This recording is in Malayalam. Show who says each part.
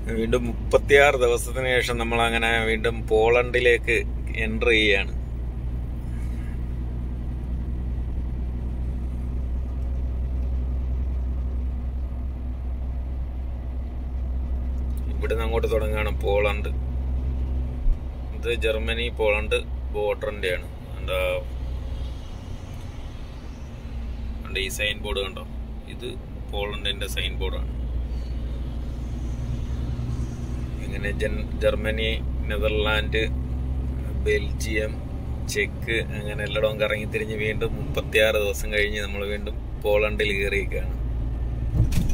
Speaker 1: വീണ്ടും മുപ്പത്തിയാറ് ദിവസത്തിന് ശേഷം നമ്മൾ അങ്ങനെ വീണ്ടും പോളണ്ടിലേക്ക് എൻ്റർ ചെയ്യാണ് ഇവിടുന്ന് അങ്ങോട്ട് തുടങ്ങുകയാണ് പോളണ്ട് ഇത് ജർമ്മനി പോളണ്ട് ബോർഡറിന്റെയാണ് എന്താ കണ്ടോ ഈ സൈൻ ബോർഡ് കണ്ടോ ഇത് പോളണ്ടിന്റെ സൈൻ ബോർഡാണ് ഇങ്ങനെ ജൻ- ജർമ്മനി നെതർലാൻഡ് ബെൽജിയം ചെക്ക് അങ്ങനെ എല്ലായിടവും കറങ്ങി തിരിഞ്ഞ് വീണ്ടും മുപ്പത്തിയാറ് ദിവസം കഴിഞ്ഞ് നമ്മൾ വീണ്ടും പോളണ്ടിൽ കയറിയിരിക്കുകയാണ്